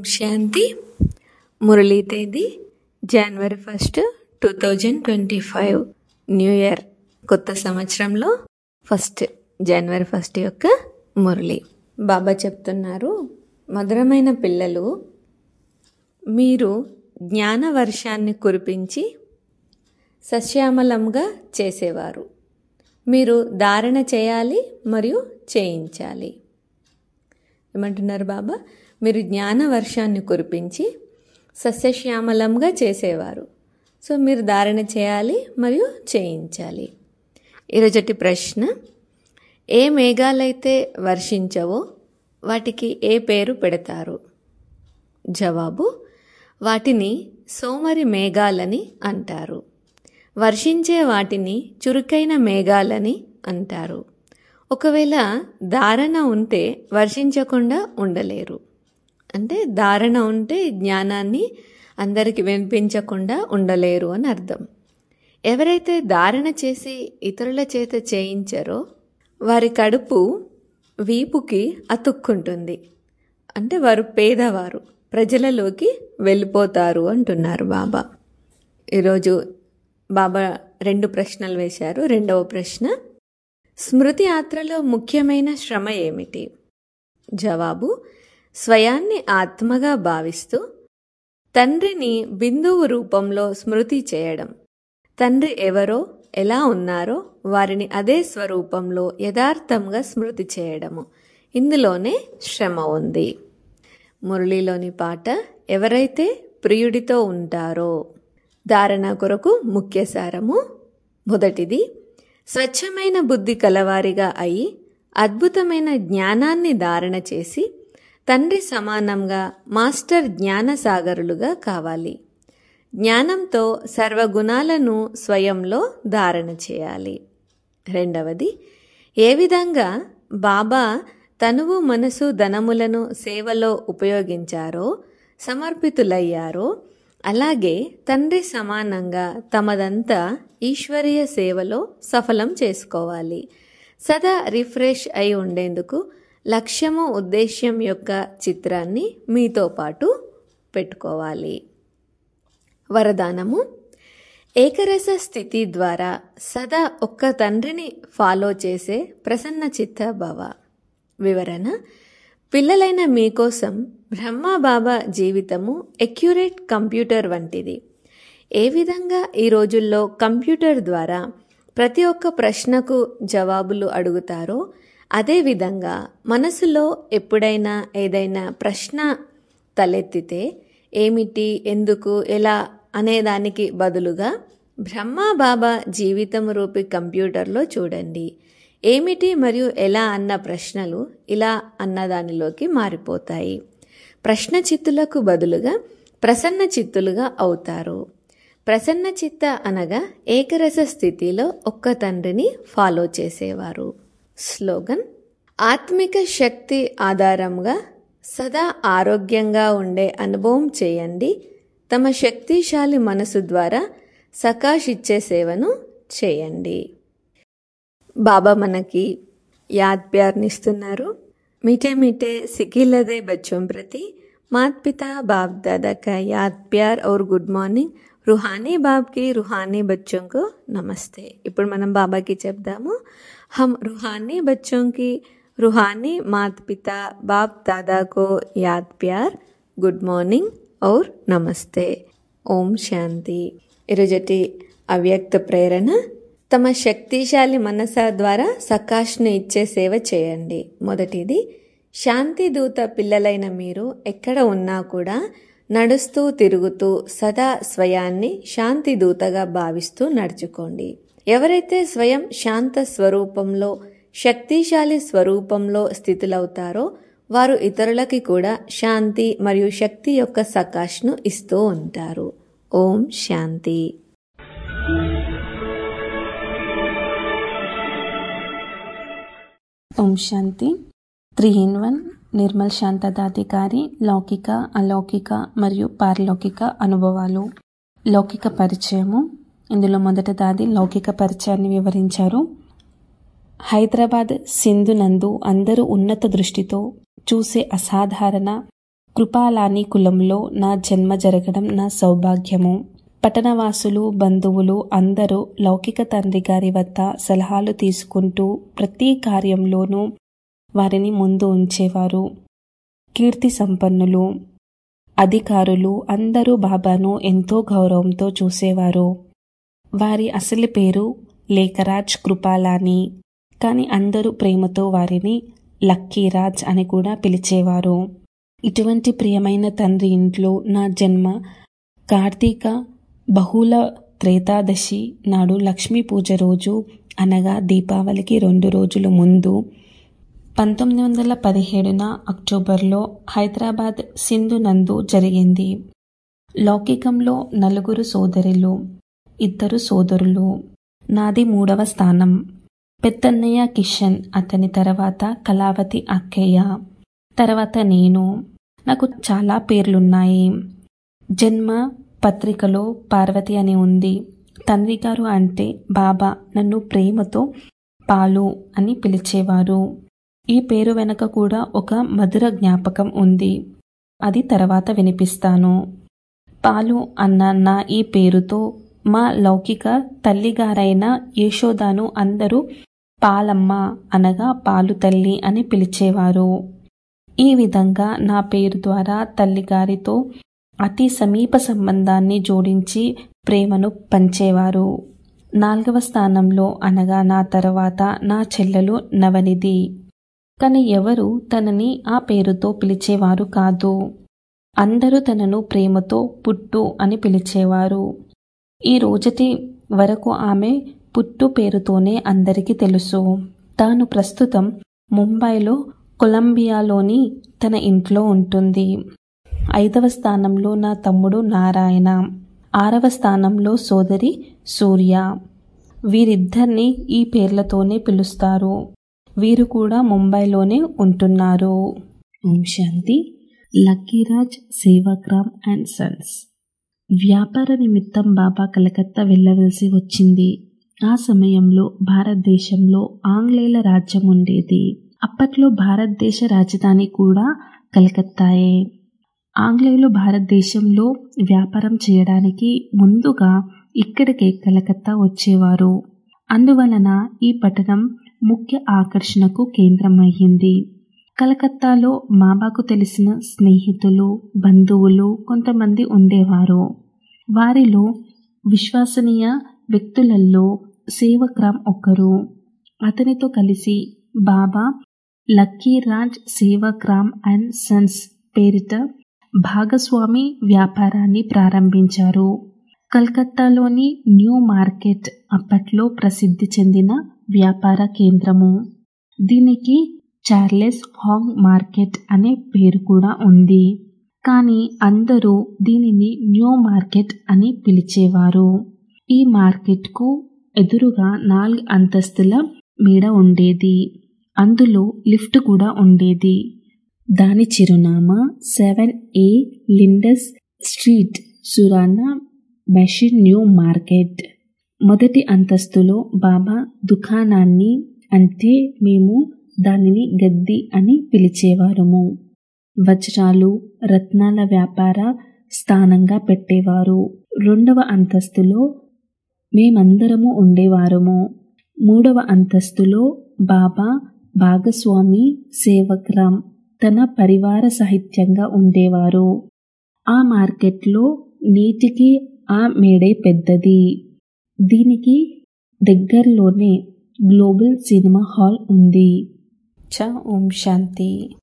శాంతి మురళీ తేదీ January first two thousand twenty five new year కొత్త సంవత్సరంలో ఫస్ట్ జనవరి ఫస్ట్ యొక్క మురళి బాబా చెప్తున్నారు మధురమైన పిల్లలు మీరు జ్ఞాన వర్షాన్ని కురిపించి సశ్యామలంగా చేసేవారు మీరు ధారణ చేయాలి మరియు చేయించాలి ఏమంటున్నారు బాబా మీరు జ్ఞాన వర్షాన్ని కురిపించి సస్యశ్యామలంగా చేసేవారు సో మీరు ధారణ చేయాలి మరియు చేయించాలి ఈరోజటి ప్రశ్న ఏ మేఘాలైతే వర్షించవో వాటికి ఏ పేరు పెడతారు జవాబు వాటిని సోమరి మేఘాలని అంటారు వర్షించే వాటిని చురుకైన మేఘాలని అంటారు ఒకవేళ ధారణ ఉంటే వర్షించకుండా ఉండలేరు అంటే ధారణ ఉంటే జ్ఞానాన్ని అందరికి వినిపించకుండా ఉండలేరు అని అర్థం ఎవరైతే ధారణ చేసి ఇతరుల చేత చేయించారో వారి కడుపు వీపుకి అతుక్కుంటుంది అంటే వారు పేదవారు ప్రజలలోకి వెళ్ళిపోతారు అంటున్నారు బాబా ఈరోజు బాబా రెండు ప్రశ్నలు వేశారు రెండవ ప్రశ్న స్మృతి యాత్రలో ముఖ్యమైన శ్రమ ఏమిటి జవాబు స్వయాన్ని ఆత్మగా భావిస్తూ తండ్రిని బిందువు రూపంలో స్మృతి చేయడం తండ్రి ఎవరో ఎలా ఉన్నారో వారిని అదే స్వరూపంలో యథార్థంగా స్మృతి చేయడము ఇందులోనే శ్రమ ఉంది మురళీలోని పాట ఎవరైతే ప్రియుడితో ఉంటారో ధారణ కొరకు ముఖ్య సారము మొదటిది స్వచ్ఛమైన బుద్ధి కలవారిగా అయి అద్భుతమైన జ్ఞానాన్ని ధారణ చేసి తండ్రి సమానంగా మాస్టర్ జ్ఞానసాగరులుగా కావాలి జ్ఞానంతో సర్వగుణాలను స్వయంలో ధారణ చేయాలి రెండవది ఏ విధంగా బాబా తనువు మనసు ధనములను సేవలో ఉపయోగించారో సమర్పితులయ్యారో అలాగే తండ్రి సమానంగా తమదంతా ఈశ్వరీయ సేవలో సఫలం చేసుకోవాలి సదా రిఫ్రెష్ అయి ఉండేందుకు లక్ష్యము ఉద్దేశ్యం యొక్క చిత్రాన్ని మీతో పాటు పెట్టుకోవాలి వరదానము ఏకరస స్థితి ద్వారా సదా ఒక్క తండ్రిని ఫాలో చేసే ప్రసన్న చిత్త భవ వివరణ పిల్లలైన మీకోసం బ్రహ్మా బాబా జీవితము ఎక్యురేట్ కంప్యూటర్ వంటిది ఏ విధంగా ఈ రోజుల్లో కంప్యూటర్ ద్వారా ప్రతి ఒక్క ప్రశ్నకు జవాబులు అడుగుతారో అదేవిధంగా మనసులో ఎప్పుడైనా ఏదైనా ప్రశ్న తలెత్తితే ఏమిటి ఎందుకు ఎలా అనేదానికి బదులుగా బ్రహ్మా బాబా జీవితం రూపి కంప్యూటర్లో చూడండి ఏమిటి మరియు ఎలా అన్న ప్రశ్నలు ఇలా అన్నదానిలోకి మారిపోతాయి ప్రశ్న చిత్తులకు బదులుగా ప్రసన్న చిత్తులుగా అవుతారు ప్రసన్న చిత్త అనగా ఏకరస స్థితిలో ఒక్క తండ్రిని ఫాలో చేసేవారు స్లోగన్ ఆత్మిక శక్తి ఆధారంగా సదా ఆరోగ్యంగా ఉండే అనుభవం చేయండి తమ శక్తిశాలి మనసు ద్వారా సకాషిచ్చే సేవను చేయండి బాబా మనకి యాద్ ప్యార్నిస్తున్నారు मीठे मीठे सिखी लदे बच्चों प्रति माता पिता बाप दादा का याद प्यार और గుడ్ మార్నింగ్ రుహానీ బాబ్కి రుహానీ बच्चों को నమస్తే ఇప్పుడు మనం బాబాకి చెప్దాము हम रूहानी बच्चों की रूहानी माता पिता बाप दादा को याद प्यार గుడ్ మార్నింగ్ और నమస్తే ఓం శాంతి ఈరోజటి అవ్యక్త ప్రేరణ తమ శక్తిశాలి మనస ద్వారా సకాష్ను ఇచ్చే సేవ చేయండి మొదటిది శాంతి దూత పిల్లలైన మీరు ఎక్కడ ఉన్నా కూడా నడుస్తూ తిరుగుతూ సదా స్వయాన్ని శాంతి దూతగా భావిస్తూ నడుచుకోండి ఎవరైతే స్వయం శాంత స్వరూపంలో శక్తిశాలి స్వరూపంలో స్థితులవుతారో వారు ఇతరులకి కూడా శాంతి మరియు శక్తి యొక్క సకాష్ను ఇస్తూ ఉంటారు ఓం శాంతి ఓం శాంతి త్రీ ఇన్ వన్ నిర్మల్ శాంతదాధికారి లౌకిక అలౌకిక మరియు పారలౌకిక అనుభవాలు లౌకిక పరిచయము ఇందులో మొదట దాది లౌకిక పరిచయాన్ని వివరించారు హైదరాబాద్ సింధు నందు అందరూ ఉన్నత దృష్టితో చూసే అసాధారణ కృపాలాని కులంలో నా జన్మ జరగడం నా సౌభాగ్యము పట్టణవాసులు బంధువులు అందరూ లౌకిక తండ్రి గారి వద్ద సలహాలు తీసుకుంటూ ప్రతి కార్యంలోనూ వారిని ముందు ఉంచేవారు కీర్తి సంపన్నులు అధికారులు అందరూ బాబాను ఎంతో గౌరవంతో చూసేవారు వారి అసలు పేరు లేఖరాజ్ కృపాలాని కానీ అందరూ ప్రేమతో వారిని లక్కీరాజ్ అని కూడా పిలిచేవారు ఇటువంటి ప్రియమైన తండ్రి ఇంట్లో నా జన్మ కార్తీక బహుళ త్రేతాదశి నాడు లక్ష్మీ పూజ రోజు అనగా దీపావళికి రెండు రోజుల ముందు పంతొమ్మిది వందల పదిహేడున అక్టోబర్లో హైదరాబాద్ సింధు నందు జరిగింది లౌకికంలో నలుగురు సోదరులు ఇద్దరు సోదరులు నాది మూడవ స్థానం పెద్దన్నయ్య కిషన్ అతని తర్వాత కళావతి అక్కయ్య తర్వాత నేను నాకు చాలా పేర్లున్నాయి జన్మ పత్రికలో పార్వతి అని ఉంది తండ్రి గారు అంటే బాబా నన్ను ప్రేమతో పాలు అని పిలిచేవారు ఈ పేరు వెనక కూడా ఒక మధుర జ్ఞాపకం ఉంది అది తర్వాత వినిపిస్తాను పాలు అన్న నా ఈ పేరుతో మా లౌకిక తల్లిగారైన యశోదాను అందరూ పాలమ్మ అనగా పాలు తల్లి అని పిలిచేవారు ఈ విధంగా నా పేరు ద్వారా తల్లిగారితో అతి సమీప సంబంధాన్ని జోడించి ప్రేమను పంచేవారు నాలుగవ స్థానంలో అనగా నా తర్వాత నా చెల్లెలు నవనిధి కానీ ఎవరు తనని ఆ పేరుతో పిలిచేవారు కాదు అందరూ తనను ప్రేమతో పుట్టు అని పిలిచేవారు ఈ రోజుటి వరకు ఆమె పుట్టు పేరుతోనే అందరికీ తెలుసు తాను ప్రస్తుతం ముంబైలో కొలంబియాలోని తన ఇంట్లో ఉంటుంది ఐదవ స్థానంలో నా తమ్ముడు నారాయణ ఆరవ స్థానంలో సోదరి సూర్య వీరిద్దరిని ఈ పేర్లతోనే పిలుస్తారు వీరు కూడా ముంబైలోనే ఉంటున్నారు ఓం శాంతి లక్కీరాజ్ సేవాగ్రామ్ అండ్ సన్స్ వ్యాపార నిమిత్తం బాబా కలకత్తా వెళ్ళవలసి వచ్చింది ఆ సమయంలో భారతదేశంలో ఆంగ్లేయుల రాజ్యం ఉండేది అప్పట్లో భారతదేశ రాజధాని కూడా కలకత్తాయే ఆంగ్లేయులు భారతదేశంలో వ్యాపారం చేయడానికి ముందుగా ఇక్కడికే కలకత్తా వచ్చేవారు అందువలన ఈ పట్టణం ముఖ్య ఆకర్షణకు కేంద్రమయ్యింది కలకత్తాలో బాబాకు తెలిసిన స్నేహితులు బంధువులు కొంతమంది ఉండేవారు వారిలో విశ్వసనీయ వ్యక్తులలో సేవక్రామ్ ఒకరు అతనితో కలిసి బాబా లక్కీరాజ్ సేవక్రామ్ అండ్ సన్స్ పేరిట భాగస్వామి వ్యాపారాన్ని ప్రారంభించారు కలకత్తాలోని న్యూ మార్కెట్ అప్పట్లో ప్రసిద్ధి చెందిన వ్యాపార కేంద్రము దీనికి చార్లెస్ హాంగ్ మార్కెట్ అనే పేరు కూడా ఉంది కానీ అందరూ దీనిని న్యూ మార్కెట్ అని పిలిచేవారు ఈ మార్కెట్కు ఎదురుగా నాలుగు అంతస్తుల మేడ ఉండేది అందులో లిఫ్ట్ కూడా ఉండేది దాని చిరునామా seven A Lindsay street Surana machine new market మొదటి అంతస్తులో బాబా దుకాణాన్ని అంటే మేము దానిని గద్ది అని పిలిచేవారము వజ్రాలు రత్నాల వ్యాపార స్థానంగా పెట్టేవారు రెండవ అంతస్తులో మేమందరము ఉండేవారము మూడవ అంతస్తులో బాబా భాగస్వామి సేవక్రామ్ తన పరివార సాహిత్యంగా ఉండేవారు ఆ మార్కెట్లో నీటికి ఆ మేడే పెద్దది దీనికి దగ్గరలోనే గ్లోబల్ సినిమా హాల్ ఉంది చ ఓం శాంతి